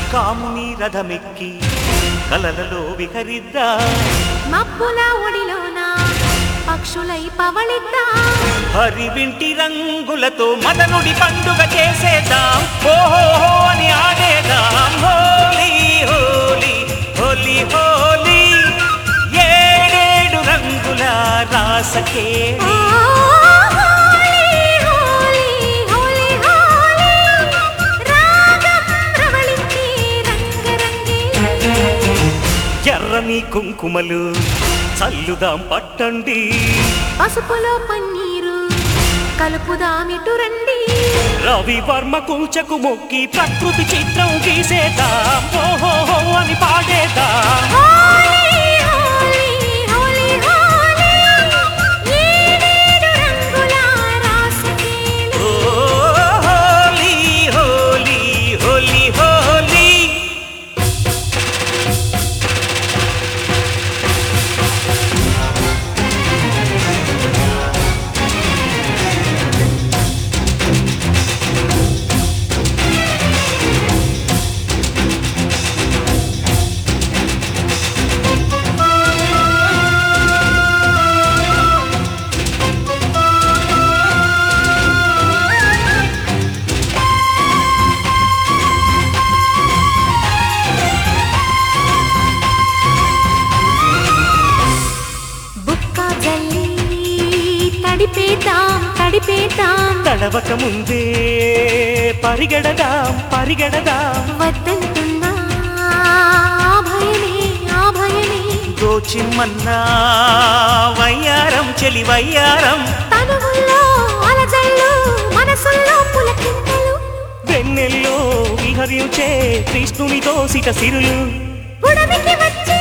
కాముని రథమెక్కి కలలలో విహరిద్దా మబ్బుల ఒడిలోన పక్షులై పవళిద్దా హరి వింటి రంగులతో మదనుడి పండుగ చేసేద్దాం ఓహో అని ఆడేదాం హోలీ హోలీ హోలీ హోలీ ఏడేడు రంగుల రాసకేళి హోలీ హోలీ హోలీ హోలీ రాగం ప్రవళించే రంగరంగే ఎర్రని కుంకుమలు చల్లుదాం పట్టండి పసుపులో పన్నీరు కలుపుదామిటు రండి రవి వర్మ కుంచకు మొక్కి ప్రకృతి చిత్రం గీసేద్దాం ఓహో అని పాడేద్దాం హోలీ హోలీ హోలీ హోలీ ఏడేడు రంగుల రాసకేళి ఓ హోలీ హోలీ హోలీ హోలీ బుక్క జల్లి తడిపేద్దాం తడిపేద్దాం తడవక ముందే పరిగెడదాం పరిగెడదాం వద్దంటున్నా భయమే ఆ భయమే దోచిమ్మన్నా వయ్యారం చెలి వయ్యారం తనువుల్లో అలజళ్ళు మనసుల్లో పులకింతలు వెన్నెల్లో విహరించే కృష్ణునితో సిట సిరులు పుడమికి వచ్చి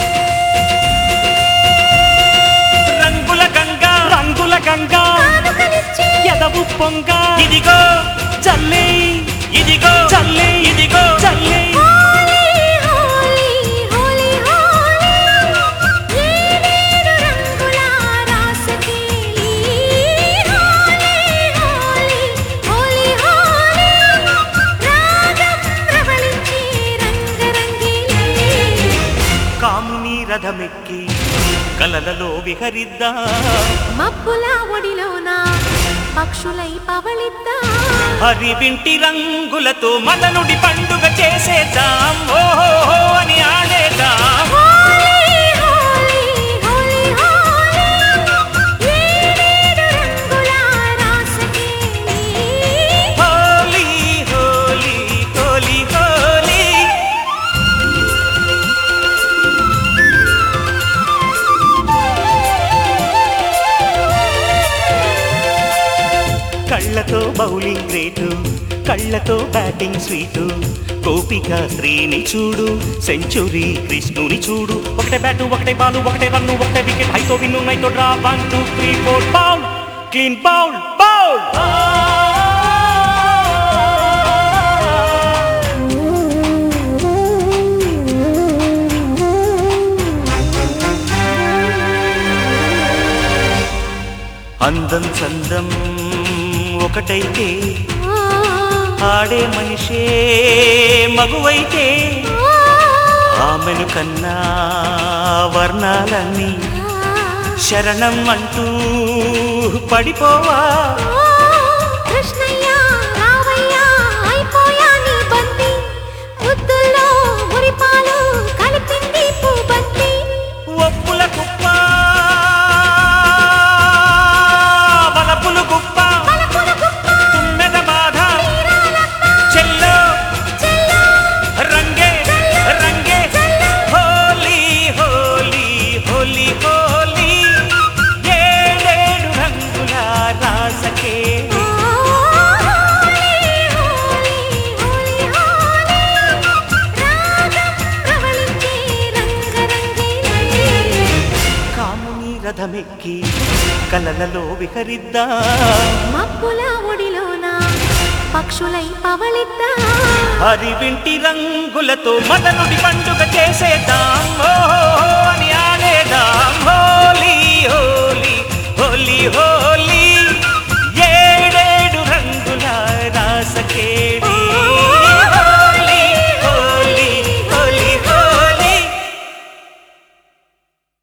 రంగుల గంగా రంగుల గంగా కానుకలిచ్చి ఎదవు పొంగ ఇదిగో చల్లే ఇదిగో చల్లే ఇదిగో చల్లే హోలీ హోలీ హోలీ హోలీ ఏడేడు రంగుల రాసకేళి హోలీ హోలీ హోలీ హోలీ రాగం ప్రవళించే రంగరంగేలి కాముని రథమెక్కి కలలలో విహరిద్దా మబ్బుల ఒడిలోన పక్షులై పవళిద్దా హరి వింటి రంగులతో మదనుడి పండుగ చేసేద్దాం ఓహో అని ఆడేద్దాం హోలీ హోలీ హోలీ హోలీ ఏడేడు రంగుల రాసకేళి హోలీ హోలీ హోలీ హోలీ కళ్ళతో బౌలింగ్ గ్రేటు కళ్ళతో బ్యాటింగ్ స్వీటు గోపిక స్త్రీని చూడు సెంచురీ కృష్ణుని చూడు ఒకటే బ్యాటు ఒకటే బాలు ఒకటే రన్ను ఒకటే వికెట్ హైతో విన్ను నైతో draw one two three four bowl clean bowl bowl అందం చందం ఒకటైతే ఆడే మనిషే మగువైతే ఆమెను కన్నా వర్ణాలన్నీ శరణం అంటూ పడిపోవా కృష్ణయ్య రావయ్య అయిపోయా నీ బంతి ముద్దుల్లో మురిపాలు కలిపింది పూబంతి ఒప్పుల కుప్ప వలపులు కుప్ప పలుకుల కుప్ప తుమ్మెద బాధ తీరాలమ్మ చెల్లో చెల్లో రంగే రంగే హోలీ హోలీ హోలీ హోలీ ఏడేడు రంగుల రాసకే హోలీ హోలీ హోలీ హోలీ రాగం ప్రవళించే రంగరంగేలి కాముని రథమెక్కి కలలలో విహరిద్దా మబ్బుల ఒడిలోన పక్షులై పవళిద్దా హరి వింటి రంగులతో మదనుడి పండుగ చేసేద్దాం ఓహో అని